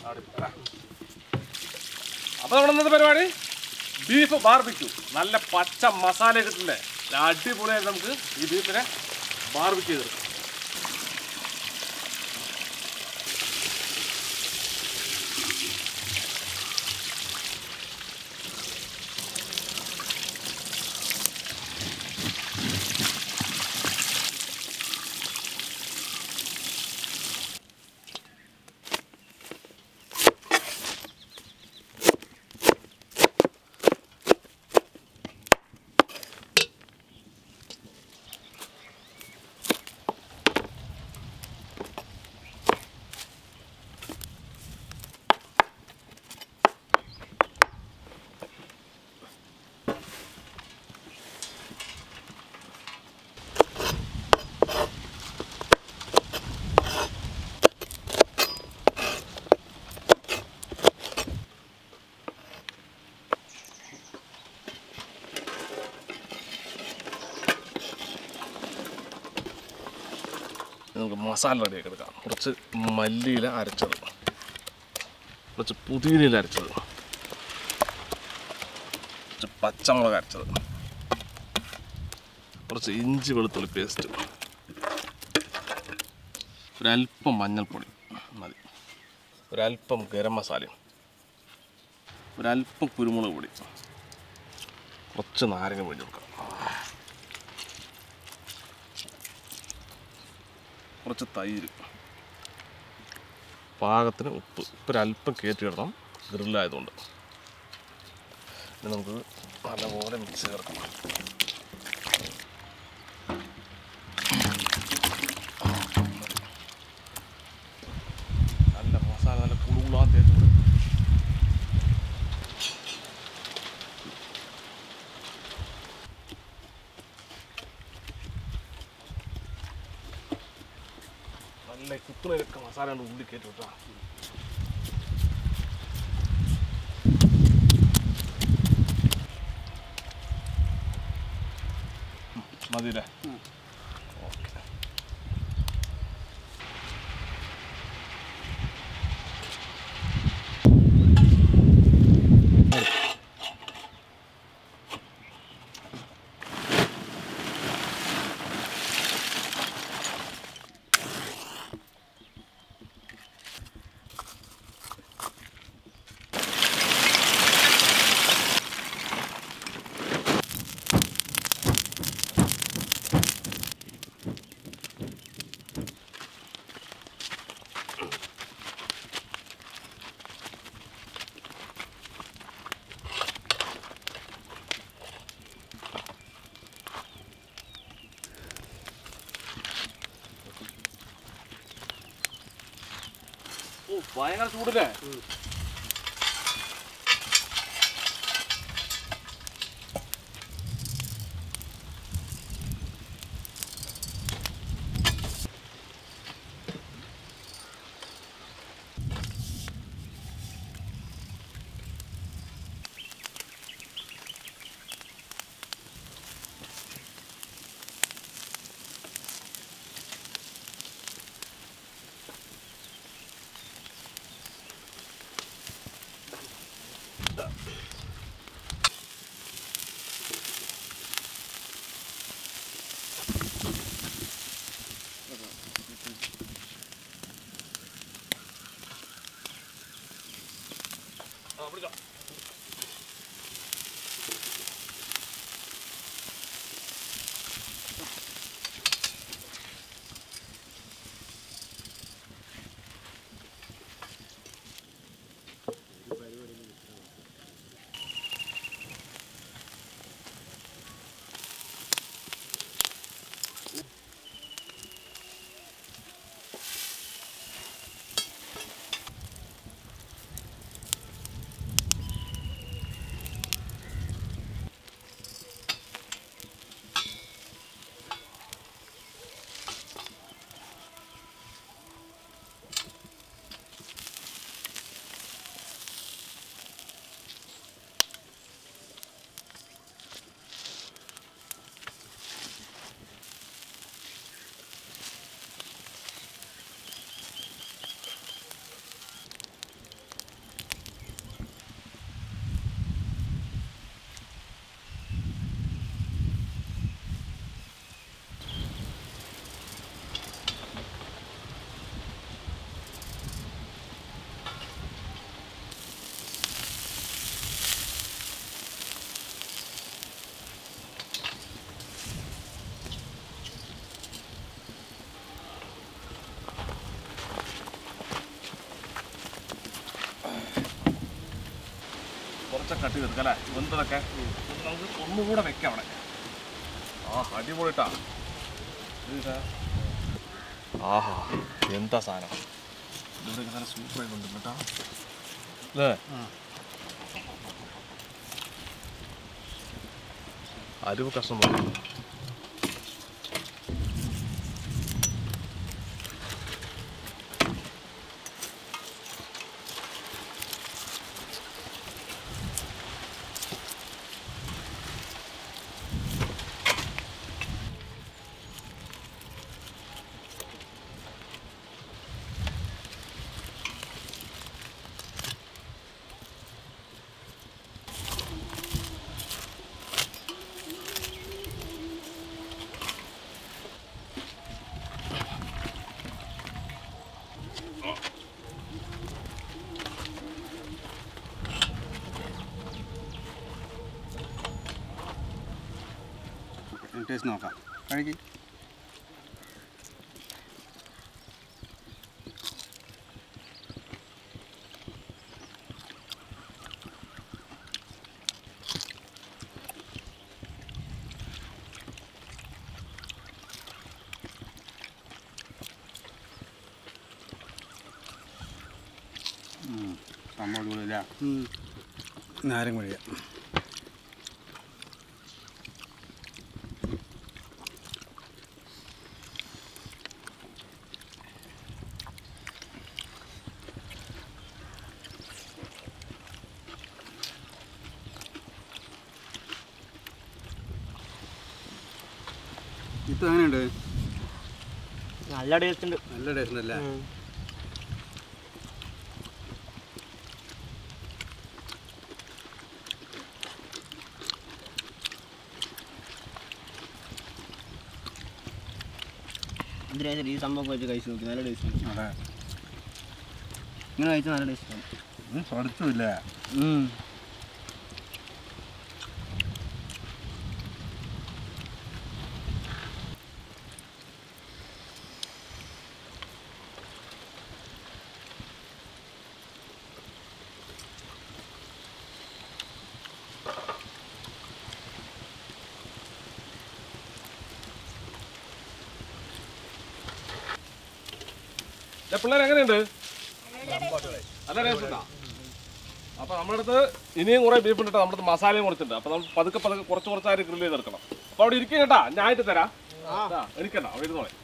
അപ്പോൾ നമ്മുടെ ഇന്നത്തെ പരിപാടി ബീഫ് ബാർബിക്യൂ നല്ല പച്ച മസാല കിട്ടില്ലേ അടിപൊളിയായിട്ട് നമുക്ക് ഈ ബീഫിനെ ബാർബിക്യൂ ചെയ്തെടുക്കാം നമുക്ക് മസാല റെഡിയാക്കി എടുക്കാം കുറച്ച് മല്ലിയില അരച്ചത് കുറച്ച് പുതിനയില അരച്ചത് കുറച്ച് പച്ചമുളക് അരച്ചത് കുറച്ച് ഇഞ്ചി വെളുത്തുള്ളി പേസ്റ്റ് ഒരല്പം മഞ്ഞൾപ്പൊടി മതി ഒരല്പം ഗരം മസാലയും ഒരല്പം കുരുമുളക് പൊടി കുറച്ച് നാരങ്ങ പിഴിഞ്ഞ് കൊടുക്കാം കുറച്ച് തൈര് പാകത്തിന് ഉപ്പ് ഉപ്പ് ഒരല്പം കയറ്റി ഇടണം ഗ്രില്ലായതുകൊണ്ട് ഇനി നമുക്ക് നല്ലപോലെ മിക്സ് ചേർക്കണം നല്ല മസാല നല്ല കുളുകുളാൻ തേച്ചുകൊണ്ട് നല്ല കുത്തുണൊക്കെ മസാല കൊണ്ട് ഉള്ളി കയറ്റി വിട്ടാ മതിയില്ലേ ഓക്കെ ഓ ഭയങ്കര ചൂടില്ലേ കുറച്ച് കട്ട് ചെയ്തെടുക്കാം അല്ലേ വെന്തതൊക്കെ നമുക്ക് ഒന്നുകൂടെ വെക്കാം അവിടെ ആ അടിപൊളിട്ടാ ആഹാ എന്താ സാധനം ഇവിടെ നല്ല സൂപ്പറായി കൊണ്ടുണ്ട് കേട്ടോ അല്ലേ അരിവ് കഷ്ണം മതി ടേസ്റ്റ് നോക്കാം കഴിക്ക് സംഭവം അടിപൊളിയല്ലേ നാരങ്ങ വഴിയാ ഇപ്പം എങ്ങനെയുണ്ട് നല്ല ടേസ്റ്റ് ഉണ്ട് നല്ല ടേസ്റ്റ് ഉണ്ടല്ലേ എന്തിനാ ഈ സംഭവം വെച്ച് കഴിച്ചു നോക്കി നല്ല ടേസ്റ്റ് ഉണ്ട് അതെ ഇങ്ങനെ കഴിച്ചാൽ നല്ല ടേസ്റ്റ് ആണ് പഠിച്ചില്ല പിള്ളേർ എങ്ങനെയുണ്ട് നല്ല ടേസ്റ്റ് ഉണ്ടാ അപ്പൊ നമ്മുടെ അടുത്ത് ഇനിയും കുറെ ബീഫ് ഉണ്ട് നമ്മുടെ അടുത്ത് മസാലയും കുറച്ചുണ്ട് അപ്പൊ നമ്മൾ പതുക്കെ പതുക്കെ കുറച്ച് കുറച്ചായിട്ട് ഗ്രില്ല് ചെയ്തെടുക്കണം അപ്പൊ അവിടെ ഇരിക്കും കേട്ടാ ഞാൻ ആയിട്ട് തരാം ആ, എനിക്കണ്ട അവിടെ ഇരുന്നോളെ